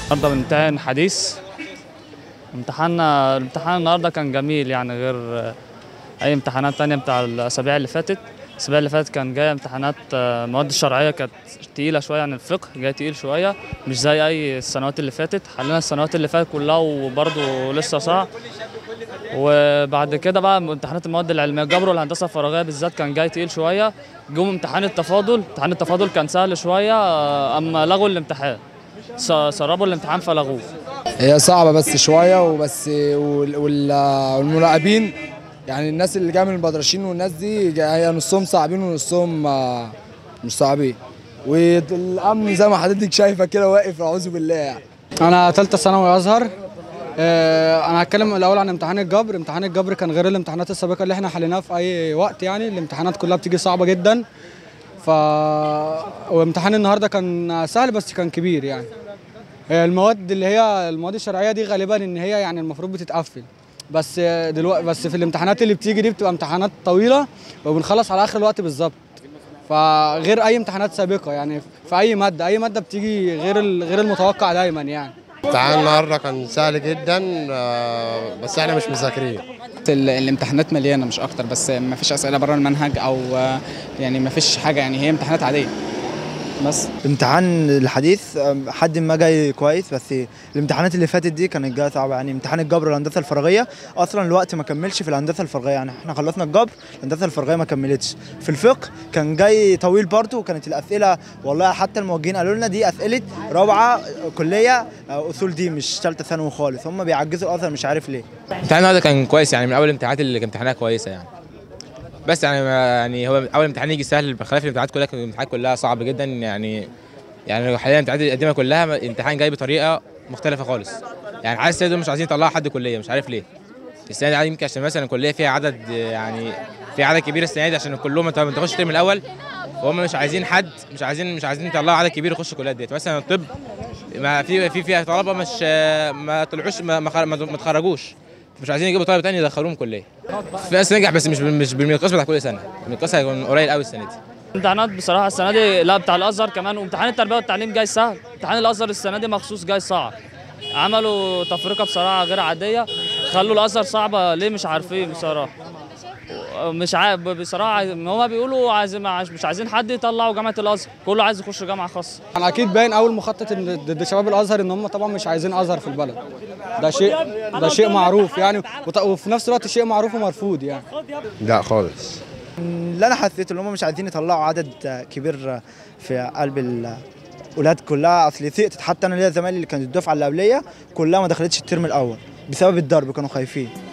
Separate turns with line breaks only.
النهارده بنمتحن حديث امتحاننا الامتحان النهارده كان جميل يعني غير اي امتحانات تانية بتاع الاسابيع اللي فاتت الاسابيع اللي فاتت كان جايه امتحانات آه، مواد الشرعيه كانت تقيله شويه عن الفقه جاي تقيل شويه مش زي اي السنوات اللي فاتت حلينا السنوات اللي فاتت كلها وبرضه لسه صعب وبعد كده بقى امتحانات المواد العلميه الجبر والهندسه الفراغيه بالذات كان جاي تقيل شويه جم امتحان التفاضل امتحان التفاضل كان سهل شويه آه، اما لغوا الامتحان س- سربوا الامتحان فلغوه
هي صعبة بس شوية وبس وال- وال- والمراقبين يعني الناس اللي جايه من البدرشين والناس دي جا- هي نصهم صعبين ونصهم آه، مش صعبين والامن زي ما حضرتك شايفه كده واقف اعوذ بالله يعني
انا ثالثه ثانوي ازهر آه، انا هتكلم الاول عن امتحان الجبر امتحان الجبر كان غير الامتحانات السابقه اللي احنا حليناها في اي وقت يعني الامتحانات كلها بتيجي صعبه جدا ف وامتحان النهارده كان سهل بس كان كبير يعني آه، المواد اللي هي المواد الشرعيه دي غالبا ان هي يعني المفروض بتتقفل بس دلوقتي بس في الامتحانات اللي بتيجي دي بتبقى امتحانات طويله وبنخلص على اخر الوقت بالظبط فغير اي امتحانات سابقه يعني في اي ماده اي ماده بتيجي غير ال- غير المتوقع دايما يعني
امتحان النهارده كان سهل جدا آه، بس احنا مش مذاكرين
ال- الامتحانات مليانه مش اكتر بس ما فيش اسئله بره المنهج او آه، يعني ما فيش حاجه يعني هي امتحانات عاديه بس
امتحان الحديث أم، حد ما جاي كويس بس الامتحانات اللي فاتت دي كانت جايه صعبه يعني امتحان الجبر الهندسه الفراغيه اصلا الوقت ما كملش في الهندسه الفراغيه يعني احنا خلصنا الجبر الهندسه الفراغيه ما كملتش في الفقه كان جاي طويل برضه وكانت الاسئله والله حتى الموجهين قالوا لنا دي اسئله رابعه كليه آه، اصول دي مش ثالثه ثانوي خالص هم بيعجزوا الازهر مش عارف ليه
امتحان النهارده كان كويس يعني من اول الامتحانات اللي امتحانها كويسه يعني بس يعني ما يعني هو اول امتحان يجي سهل بخلاف الامتحانات كلها كانت الامتحانات كلها صعبه جدا يعني يعني حاليا الامتحانات القديمه كلها الامتحان جاي بطريقه مختلفه خالص يعني حاسس السنه دي مش عايزين يطلعوا حد كليه مش عارف ليه السنه دي عادي يمكن عشان مثلا الكليه فيها عدد يعني في عدد كبير السنه دي عشان كلهم انت ما تاخدش الترم الاول وهم مش عايزين حد مش عايزين مش عايزين يطلعوا عدد كبير يخش الكليات ديت مثلا الطب ما في في فيها طلبه مش ما طلعوش ما ما خر- ما ما اتخرجوش مش عايزين يجيبوا طالب تاني يدخلوهم كليه في ناس نجح بس مش بال- مش بالمقياس بتاع كل سنه المقياس هيكون قليل قوي السنه دي
الامتحانات بصراحه السنه دي لا بتاع الازهر كمان وامتحان التربيه والتعليم جاي سهل امتحان الازهر السنه دي مخصوص جاي صعب عملوا تفرقه بصراحه غير عاديه خلوا الازهر صعبه ليه مش عارفين بصراحه مش عارف بصراحه عايز- هما بيقولوا عايزين مش عايزين حد يطلعوا جامعه الازهر كله عايز يخش جامعه خاصه
انا اكيد باين اول مخطط إن ضد شباب الازهر ان هم طبعا مش عايزين ازهر في البلد ده شيء ده شيء معروف يعني وط- وفي نفس الوقت شيء معروف ومرفوض يعني
لا خالص
اللي انا حسيته ان هم مش عايزين يطلعوا عدد كبير في قلب الاولاد كلها اصل سقطت حتى انا ليا زمايلي اللي كانت الدفعه اللي قبليه كلها ما دخلتش الترم الاول بسبب الضرب كانوا خايفين